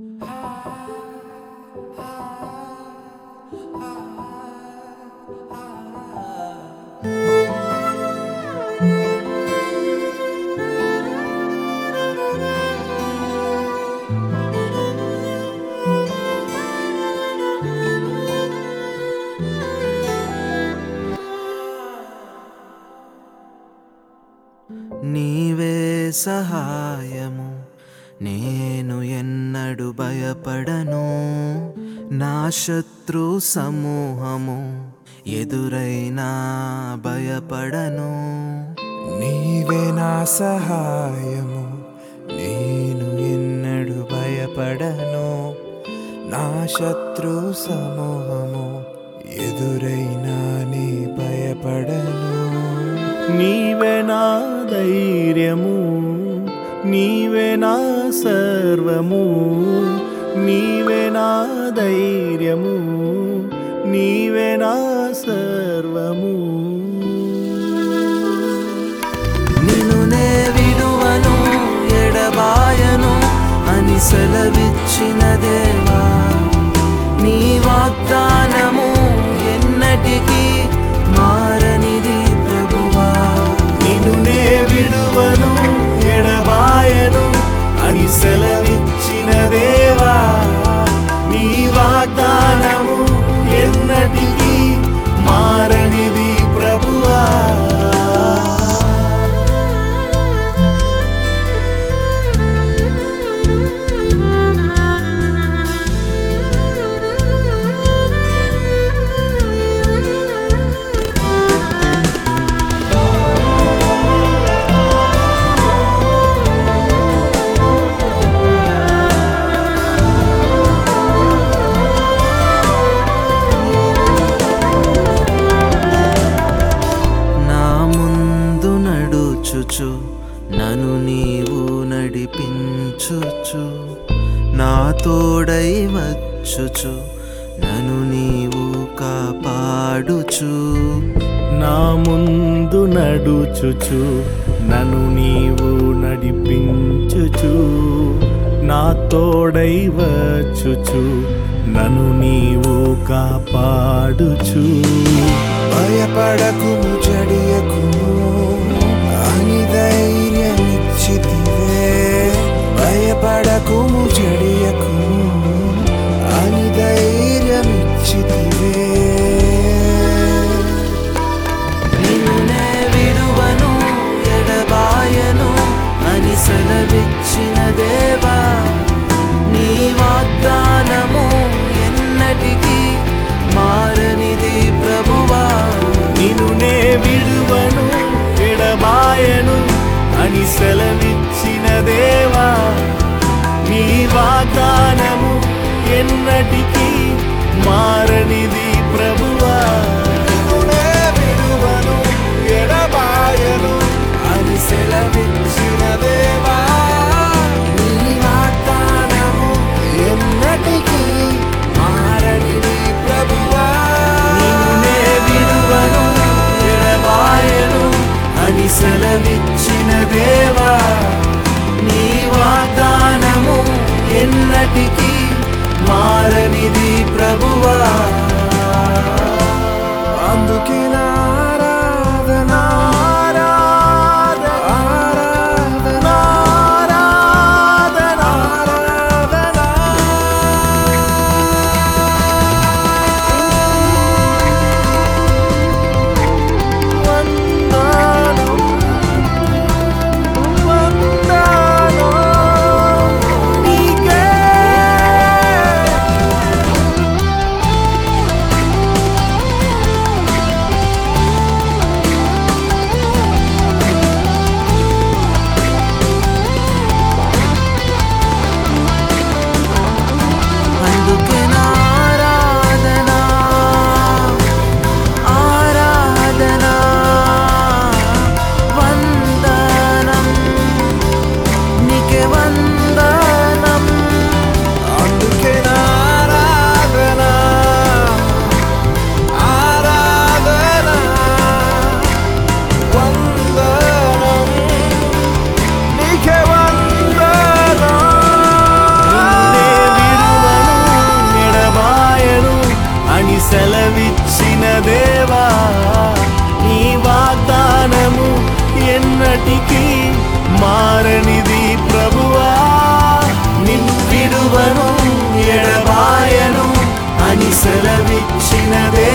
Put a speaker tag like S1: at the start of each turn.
S1: నీవే సహాయము నేను ఎన్నడు భయపడను నా శత్రు సమూహము ఎదురైనా భయపడను
S2: నీవే నా సహాయము నేను ఎన్నడు భయపడను నా శత్రు సమూహము ఎదురైనా నీ భయపడను
S3: నీవే నా ధైర్యము నీవే నా సర్వము నీవే నా ధైర్యము నీవే నా సర్వము
S1: నిన్ను నే విడువను ఎడబాయను అని సెలవిచ్చిన దేవా నీ వాగ్దానము ఎన్నటికీ మారనిది ప్రభువా
S3: నిన్ను నే విడువను ఎడబాయను అని సెలవిచ్చిన దేవా నీ వాగ్దానము ఎన్నటికీ మారనిది ప్రభువా
S1: నా ముందు నడుచుచు నన్ను నీవు నడిపించుచు నా తోడై వచ్చుచు నన్ను నీవు కాపాడుచు
S3: నా ముందు నడుచుచు నన్ను నీవు నడిపించుచు నా తోడై వచ్చుచు నన్ను నీవు కాపాడుచు
S2: భయపడకుము చెడియకుము అని ధైర్యమిచ్చితివే భయపడకుము చెడియకుము అని ధైర్యమిచ్చితివే
S1: నిన్ను నే విడువను ఎడబాయను అని సెలవిచ్చిన దేవా నీ వాగ్దానము ఎన్నటికీ మారనిది ప్రభువా
S3: నిన్ను నే విడువను ఎడబాయను అని సెలవిచ్చిన దేవా నీ వాగ్దానము ఎన్నటికీ మారనిది ప్రభువా
S2: నిన్నునే విడువను, ఎడబాయను అని సెలవిచ్చిన దేవా నీ వాగ్దానము ఎన్నటికీ మారనిది ప్రభువా
S1: నిన్ను నే విడువను ఎడబాయను అని సెలవిచ్చిన దేవా నీ వాగ్దానము ఎన్నటికీ మారనిది ప్రభువా
S2: అందుకే నా ఆరాధన, ఆరాధన, ఆరాధన, ఆరాధన, ఆరాధన. వందనం, వందనం నీకే
S3: దేవా నీ వాగ్దానము ఎన్నటికీ మారనిది ప్రభువా
S1: నిన్ను విడువను ఎడబాయను అని సెలవిచ్చిన దేవా